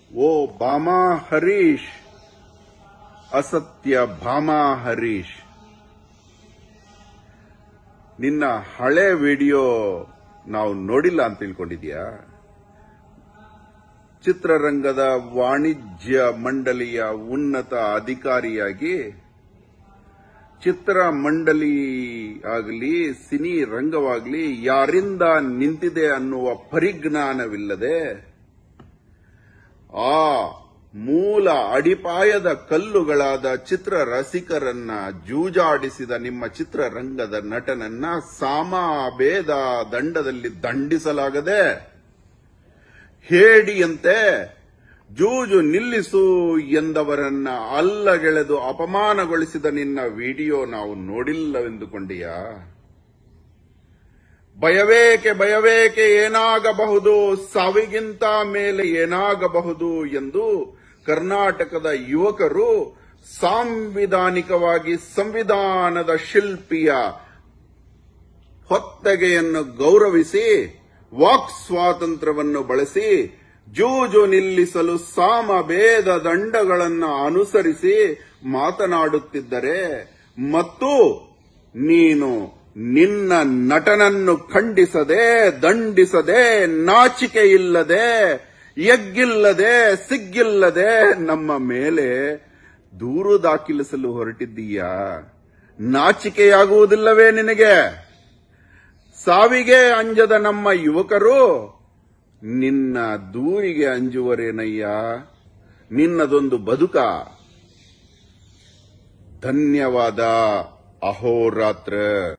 ಓ ಬಾಮಾ ಹರೀಶ್ ಅಸತ್ಯ ಭಾಮಾ ಹರೀಶ್ ನಿನ್ನ ಹಳೆ ವಿಡಿಯೋ ನಾವು ನೋಡಿಲ್ಲ ಅಂತ ತಿಳ್ಕೊಂಡಿದ್ಯಾ ಚಿತ್ರರಂಗದ ವಾಣಿಜ್ಯ ಮಂಡಳಿಯ ಉನ್ನತ ಅಧಿಕಾರಿಯಾಗಿ ಚಿತ್ರ ಮಂಡಳಿ ಆಗಲಿ ಸಿನಿ ರಂಗವಾಗಲಿ ಯಾರಿಂದ ನಿಂತಿದೆ ಅನ್ನುವ ಪರಿಜ್ಞಾನವಿಲ್ಲದೆ ಆ ಮೂಲ ಅಡಿಪಾಯದ ಕಲ್ಲುಗಳಾದ ಚಿತ್ರ ರಸಿಕರನ್ನ ಜೂಜಾಡಿಸಿದ ನಿಮ್ಮ ಚಿತ್ರರಂಗದ ನಟನನ್ನ ಸಾಮಭೇದ ದಂಡದಲ್ಲಿ ದಂಡಿಸಲಾಗದೆ ಹೇಡಿಯಂತೆ ಜೂಜು ನಿಲ್ಲಿಸು ಎಂದವರನ್ನ ಅಲ್ಲಗೆಳೆದು ಅಪಮಾನಗೊಳಿಸಿದ ನಿನ್ನ ವಿಡಿಯೋ ನಾವು ನೋಡಿಲ್ಲವೆಂದುಕೊಂಡೆಯಾ ಭಯವೇಕೆ ಭಯವೇಕೆ ಏನಾಗಬಹುದು ಸಾವಿಗಿಂತ ಮೇಲೆ ಏನಾಗಬಹುದು ಎಂದು ಕರ್ನಾಟಕದ ಯುವಕರು ಸಾಂವಿಧಾನಿಕವಾಗಿ ಸಂವಿಧಾನದ ಶಿಲ್ಪಿಯ ಹೊತ್ತಗೆಯನ್ನು ಗೌರವಿಸಿ ವಾಕ್ ಸ್ವಾತಂತ್ರ್ಯವನ್ನು ಬಳಸಿ ಜೂಜು ನಿಲ್ಲಿಸಲು ಸಾಮಭೇದ ದಂಡಗಳನ್ನು ಅನುಸರಿಸಿ ಮಾತನಾಡುತ್ತಿದ್ದರೆ ಮತ್ತು ನೀನು ನಿನ್ನ ನಟನನ್ನು ಖಂಡಿಸದೆ ದಂಡಿಸದೆ ನಾಚಿಕೆ ಇಲ್ಲದೆ ಎಗ್ಗಿಲ್ಲದೆ ಸಿಗ್ಗಿಲ್ಲದೆ ನಮ್ಮ ಮೇಲೆ ದೂರು ದಾಖಲಿಸಲು ಹೊರಟಿದ್ದೀಯಾ ನಾಚಿಕೆಯಾಗುವುದಿಲ್ಲವೇ ನಿನಗೆ ಸಾವಿಗೆ ಅಂಜದ ನಮ್ಮ ಯುವಕರು ನಿನ್ನ ದೂರಿಗೆ ಅಂಜುವರೇನಯ್ಯ ನಿನ್ನದೊಂದು ಬದುಕ ಧನ್ಯವಾದ ಅಹೋರಾತ್ರ